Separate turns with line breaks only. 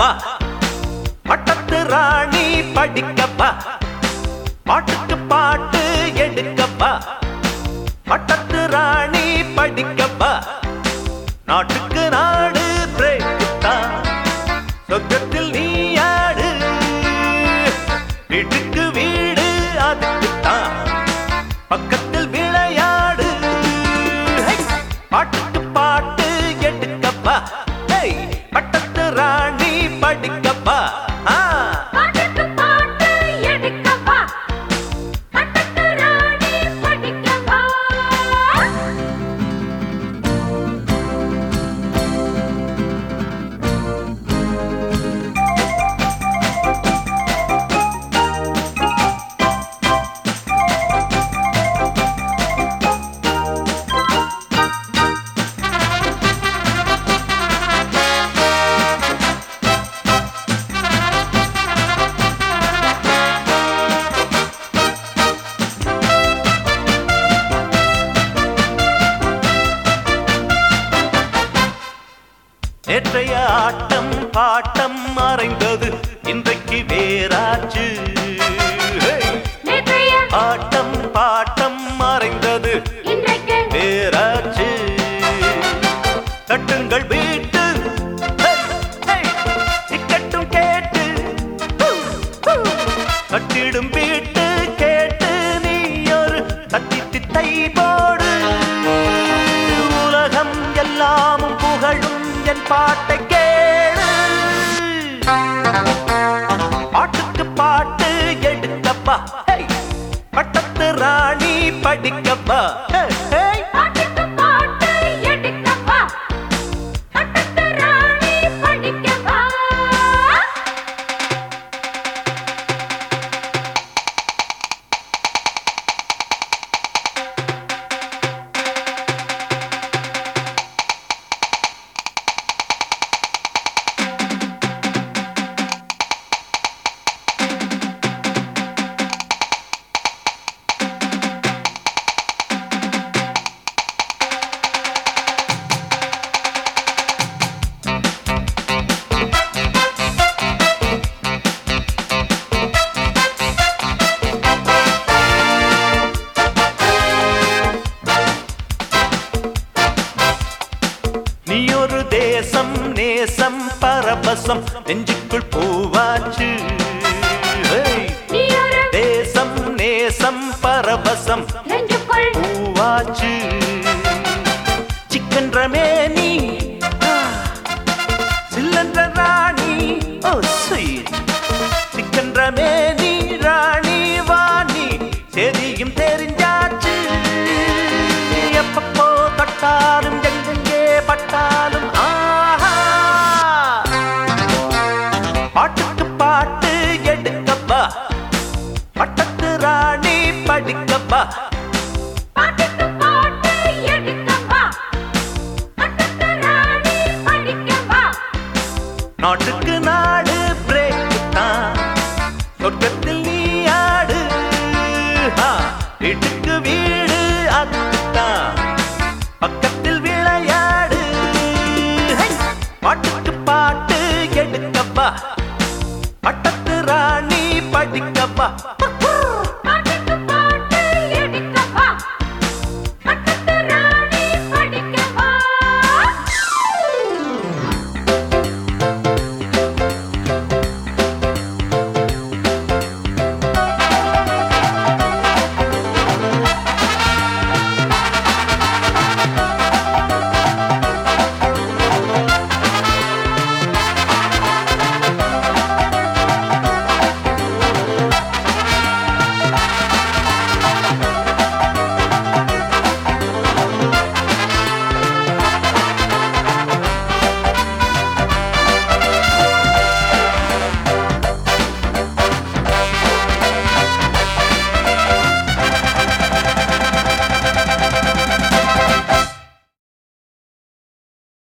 படிக்கப்பா பட்டத்து ராணி படிக்கப்பா பாட்டுக்கு பாட்டு எடுக்கப்பா பட்டத்து ராணி படிக்கப்பா நாட்டுக்கு நாடு பிரேக் தான் சொர்க்கத்தில் நீ யாடு வீட்டுக்கு வீடு அதுக்குத்தான் பக்கத்தில் விளையாடு ஹை! பாட்டுக்கு பாட்டு எடுக்கப்பா ஹை! பட்டத்து ராணி படிக்கப்பா ஆ
பாட்டுக்கு பாட்டு எடுக்கப்பா பட்டத்து ராணி படிக்கப்பா
நேற்றைய ஆட்டம் பாட்டம் மறைந்தது இன்றைக்கு வேறாச்சு ஹே!
நேற்றைய
ஆட்டம் பாட்டம் மறைந்தது
இன்றைக்கு
வேறாச்சு கட்டுங்கள் வீட்டு ஹே! ஹே! டிக்கெட்டும் கேட்டு ஹூ! ஹூ! கட்டிடும் வீட்டு கேட்டு நீ ஒரு கத்தி தித்தை போடு உலகம் எல்லாமும் புகழும் என் பாட்டை கேளு பாட்டுக்கு பாட்டு எடுக்கப்பா ஹே! பட்டத்து ராணி படிக்கப்பா ஹே! ஹே!
பாட்டுக்கு பாட்டு எடுக்கப்பா பட்டத்து ராணி படிக்கப்பா
நீ ஒரு தேசம் நேசம் பரபசம் நெஞ்சுக்குள் பூவாச்சு ஹேய்!
நீ ஒரு
தேசம் நேசம் பரபசம்
நெஞ்சுக்குள்
பூவாச்சு சிக்கன் ரமேனி சில்லன்ற ராணி ஓ ஸ்வீட் சிக்கன் ரமேனி ராணி வாணி தெரியும் தெரிஞ்சாச்சு எப்பப்போ தொட்டாலும் எங்கெங்கே பட்டாலும் ஆஹா பாட்டுக்கு பாட்டு எடுக்கப்பா பட்டத்து ராணி படிக்கப்பா
பாட்டுக்கு பாட்டு எடுக்கப்பா பட்டத்து ராணி படிக்கப்பா
நாட்டுக்கு நாடு பிரேக் தான் சொர்க்கத்தில் நீ ஆடு ஆ, வீட்டுக்கு வீடு அதுதான் பக்கத்தில் விளையாடு ஹை! பாட்டுக்கு பாட்டு எடுக்கப்பா பட்டத்து ராணி படிக்கப்பா